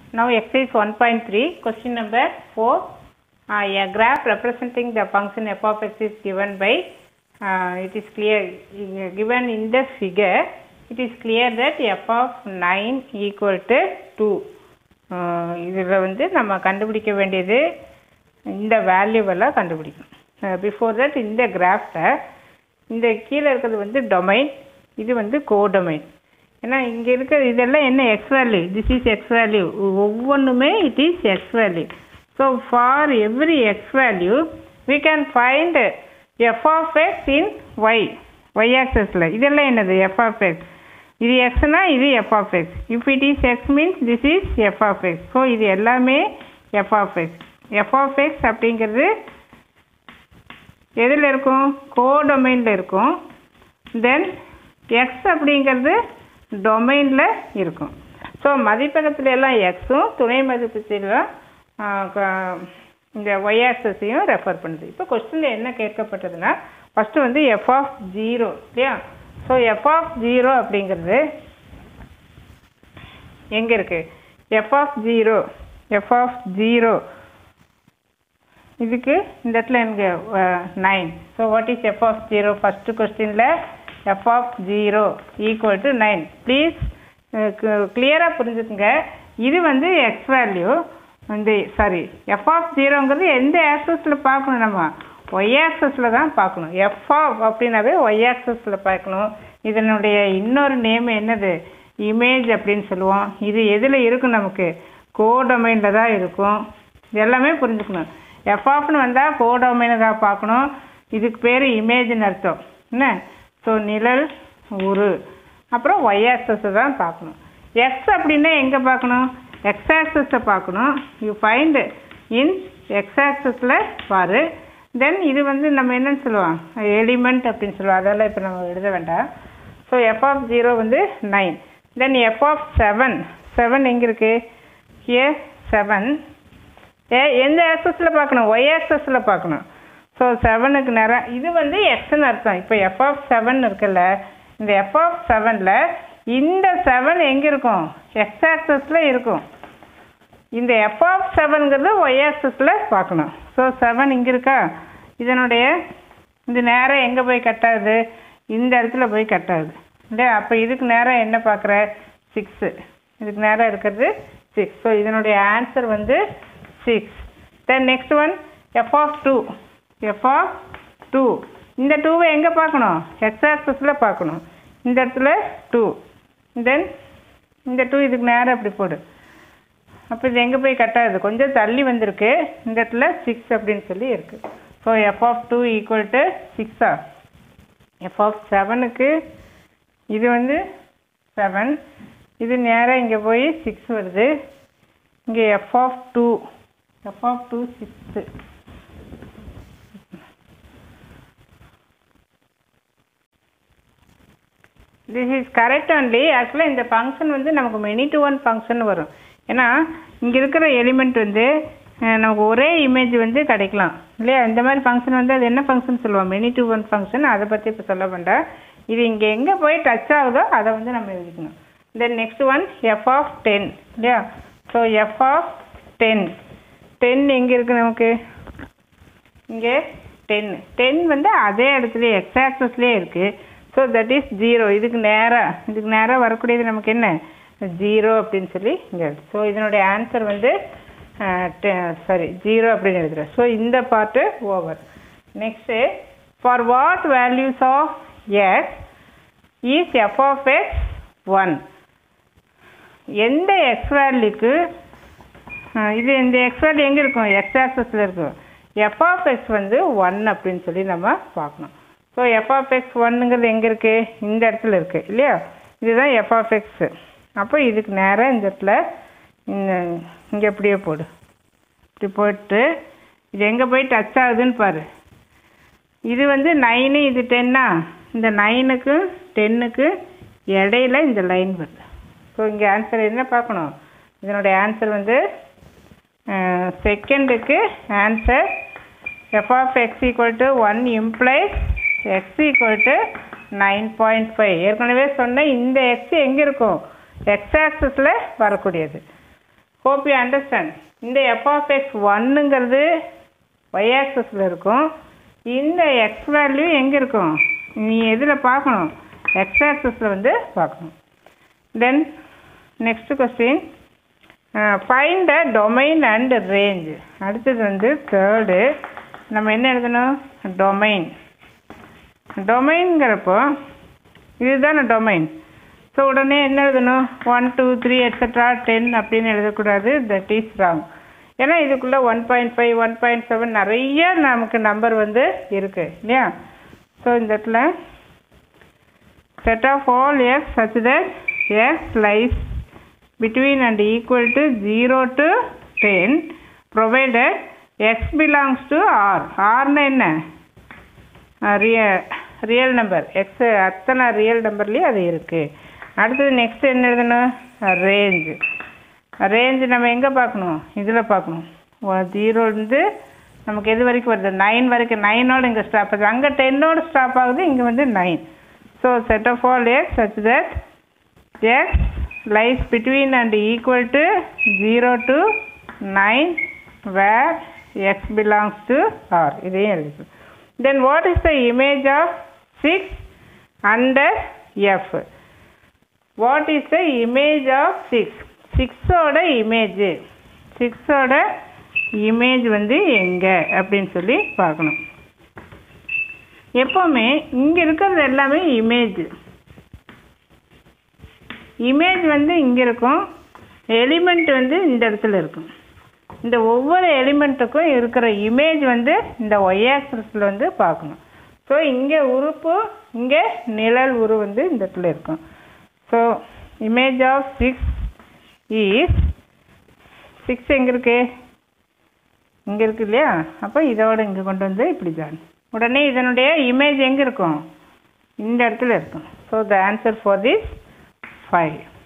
Now exercise 1.3, question number 4. Uh, a graph representing the function f of x is given by, uh, it is clear, uh, given in the figure, it is clear that f of 9 equal to 2. இதில் வந்து நம்ம கண்டுபிடிக்க வேண்டியது இந்த வேல்யூவெல்லாம் கண்டுபிடிக்கணும் before that இந்த கிராஃப்டை இந்த கீழே இருக்கிறது வந்து டொமைன் இது வந்து கோடொமைன் ஏன்னா இங்கே இருக்கிற இதெல்லாம் என்ன x value this is x value ஒவ்வொன்றுமே it is x value so for every x value we can find f of x in y y ஆக்சஸில் இதெல்லாம் என்னது எஃப் ஆஃப் எக்ஸ் இது எக்ஸ்னா இது f of x if it is x means this is f of x so இது எல்லாமே f of x f of x அப்படிங்கிறது எதில் இருக்கும் கோடொமைனில் இருக்கும் தென் எக்ஸ் அப்படிங்கிறது டொமைனில் இருக்கும் ஸோ மதிப்பெண்ணத்துல எல்லாம் எக்ஸும் துணை மதிப்பெல்லாம் இந்த ஒய் ஆக்சஸையும் ரெஃபர் பண்ணுது இப்போ கொஸ்டினில் என்ன கேட்கப்பட்டதுன்னா ஃபஸ்ட்டு வந்து எஃப் ஆஃப் ஜீரோ இல்லையா ஸோ எஃப் ஆஃப் ஜீரோ அப்படிங்கிறது எங்கே இருக்குது f of zero f of zero இதுக்கு இந்த இடத்துல எனக்கு nine so what is f of zero first கொஸ்டினில் f of zero equal to nine please கிளியராக புரிஞ்சுக்குங்க இது வந்து எக்ஸ் வேல்யூ இந்த சாரி எஃப் ஆஃப் ஜீரோங்கிறது எந்த ஆக்சஸில் பார்க்கணும் நம்ம ஒய் ஆக்சஸில் தான் பார்க்கணும் எஃப் ஆஃப் அப்படின்னாவே ஒய் ஆக்சஸில் பார்க்கணும் இதனுடைய இன்னொரு நேம் என்னது இமேஜ் அப்படின்னு சொல்லுவோம் இது எதில் இருக்கும் நமக்கு கோடொமைனில் தான் இருக்கும் இது எல்லாமே புரிஞ்சுக்கணும் எஃப் ஆஃப்னு வந்தால் கோடொமைனை தான் பார்க்கணும் இதுக்கு பேர் இமேஜ்னு அர்த்தம் என்ன ஸோ நிழல் உரு அப்புறம் ஒய் ஆக்சஸை தான் பார்க்கணும் எக்ஸ் அப்படின்னா எங்கே பார்க்கணும் எக்ஸ் ஆக்சஸை பார்க்கணும் யூ ஃபைண்ட் இன் எக்ஸ் ஆக்சஸில் பாரு தென் இது வந்து நம்ம என்னன்னு சொல்லுவோம் எலிமெண்ட் அப்படின்னு சொல்லுவோம் அதெல்லாம் இப்போ நம்ம எழுத வேண்டாம் ஸோ எஃப் ஆஃப் ஜீரோ வந்து nine then f of seven seven எங்கே இருக்குது ஏ செவன் ஏ எந்த ஆக்சஸில் பார்க்கணும் ஒய் ஆக்சஸில் பார்க்கணும் ஸோ செவனுக்கு நேரம் இது வந்து எக்ஸ்ன்னு அர்த்தம் இப்போ எஃப் ஆஃப் செவன் இருக்குல்ல இந்த எஃப் ஆஃப் செவனில் இந்த செவன் எங்கே இருக்கும் எக்ஸ் ஆக்சஸில் இருக்கும் இந்த எஃப் ஆஃப் செவனுங்கிறது ஒய் ஆக்சஸில் பார்க்கணும் ஸோ செவன் இங்கே இருக்கா இதனுடைய இது நேரம் எங்கே போய் கட் ஆகுது இந்த இடத்துல போய் கட் ஆகுது இல்லையா அப்போ இதுக்கு நேரம் என்ன பார்க்குற சிக்ஸு இதுக்கு நேரம் இருக்கிறது சிக்ஸ் ஸோ இதனுடைய ஆன்சர் வந்து six then next one f of two f of two இந்த டூவை எங்கே பார்க்கணும் எக்ஸ் ஆக்சஸில் பார்க்கணும் இந்த இடத்துல டூ தென் இந்த டூ இதுக்கு நேரம் அப்படி போடு அப்போ இது எங்கே போய் கட் ஆகுது கொஞ்சம் தள்ளி வந்திருக்கு இந்த இடத்துல சிக்ஸ் அப்படின்னு சொல்லி இருக்குது so f of two equal to சிக்ஸா எஃப் ஆஃப் செவனுக்கு இது வந்து செவன் இது நேராக இங்கே போய் சிக்ஸ் வருது இங்கே f of two f of two six this is correct only ஆக்சுவலாக இந்த ஃபங்க்ஷன் வந்து நமக்கு மெனி டு ஒன் ஃபங்க்ஷன் வரும் ஏன்னா இங்கே இருக்கிற எலிமெண்ட் வந்து நமக்கு ஒரே இமேஜ் வந்து கிடைக்கலாம் இல்லையா இந்த மாதிரி ஃபங்க்ஷன் வந்து அது என்ன ஃபங்க்ஷன் சொல்லுவோம் மெனி டு ஒன் ஃபங்க்ஷன் அதை பற்றி இப்போ சொல்ல வேண்டாம் இது இங்கே எங்கே போய் டச் ஆகுதோ அதை வந்து நம்ம எழுதிக்கணும் then next one f of ten இல்லையா so f of ten ten எங்கே இருக்குது நமக்கு இங்கே டென் டென் வந்து அதே இடத்துல எக்ஸ் ஆக்சஸ்லேயே இருக்குது ஸோ தட் இஸ் ஜீரோ இதுக்கு நேராக இதுக்கு நேராக வரக்கூடியது நமக்கு என்ன ஜீரோ அப்படின்னு சொல்லி இங்கே ஸோ இதனுடைய ஆன்சர் வந்து சாரி ஜீரோ அப்படின்னு எழுதுகிறேன் ஸோ இந்த part over next for what values of x is f of x one எந்த எக்ஸ் வேல்யூக்கு இது இந்த எக்ஸ் வேல்யூ எங்கே இருக்கும் எக்ஸ் ஆக்சஸில் இருக்கும் எஃப் ஆஃப் எக்ஸ் வந்து ஒன் அப்படின்னு சொல்லி நம்ம பார்க்கணும் ஸோ எஃப் ஆஃப் எக்ஸ் ஒன்னுங்கிறது எங்கே இருக்குது இந்த இடத்துல இருக்குது இல்லையா இதுதான் எஃப் ஆஃப் எக்ஸு அப்போ இதுக்கு நேராக இந்த இடத்துல இந்த இங்கே எப்படியே போடு இப்படி போட்டு இது எங்கே போய் டச் ஆகுதுன்னு பாரு இது வந்து நைனு இது டென்னா இந்த நைனுக்கு டென்னுக்கு இடையில இந்த லைன் வருது ஸோ இங்கே ஆன்சர் என்ன பார்க்கணும் இதனுடைய ஆன்சர் வந்து செகண்டுக்கு answer f of x equal to one implies x equal to nine point five ஏற்கனவே சொன்னேன் இந்த எக்ஸ் எங்கே இருக்கும் எக்ஸ் ஆக்சஸில் வரக்கூடியது ஹோப் யூ அண்டர்ஸ்டாண்ட் இந்த எஃப் ஆஃப் எக்ஸ் ஒன்னுங்கிறது ஒய் ஆக்சஸில் இருக்கும் இந்த எக்ஸ் வேல்யூ எங்கே இருக்கும் நீ எதில் பார்க்கணும் எக்ஸ் ஆக்சஸில் வந்து பார்க்கணும் then next question find the domain and range அடுத்தது வந்து தேர்டு நம்ம என்ன எழுதணும் டொமைன் டொமைன்ங்கிறப்போ இதுதானே டொமைன் ஸோ உடனே என்ன எழுதணும் one two three etcetera ten அப்படின்னு எழுதக்கூடாது தட் இஸ் ராங் ஏன்னா இதுக்குள்ளே one point five one point seven நிறைய நமக்கு நம்பர் வந்து இருக்குது இல்லையா ஸோ இந்த இடத்துல set of all x such that x lies between and equal to 0 to 10 provided x belongs to r r னா என்ன ரியல் ரியல் நம்பர் எக்ஸ் அத்தனை ரியல் நம்பர்லேயும் அது இருக்குது அடுத்தது நெக்ஸ்ட் என்ன எழுதணும் ரேஞ்சு ரேஞ்சு நம்ம எங்கே பார்க்கணும் இதில் பார்க்கணும் ஜீரோலேருந்து நமக்கு எது வரைக்கும் வருது நைன் வரைக்கும் நைனோடு இங்கே ஸ்டாப் ஆகுது அங்கே டென்னோடு ஸ்டாப் ஆகுது இங்கே வந்து nine so set of all x such that x lies between and equal to zero to nine where x belongs to R இதையும் எழுதிக்கோ then what is the image of six under f what is the image of six சிக்ஸோட image சிக்ஸோட image வந்து எங்கே அப்படின்னு சொல்லி பார்க்கணும் எப்போவுமே இங்கே இருக்கிறது எல்லாமே இமேஜ் இமேஜ் வந்து இங்கே இருக்கும் எலிமெண்ட் வந்து இந்த இடத்துல இருக்கும் இந்த ஒவ்வொரு எலிமெண்ட்டுக்கும் இருக்கிற இமேஜ் வந்து இந்த ஒய் ஆக்சஸில் வந்து பார்க்கணும் ஸோ இங்கே உறுப்பு இங்கே நிழல் உரு வந்து இந்த இடத்துல இருக்கும் so image of six is six எங்கே இருக்கு இங்கே இருக்கு இல்லையா அப்போ இதோட இங்கே கொண்டு வந்து இப்படி ஜாயின் உடனே இதனுடைய இமேஜ் எங்கே இருக்கும் இந்த இடத்துல இருக்கும் so the answer for this five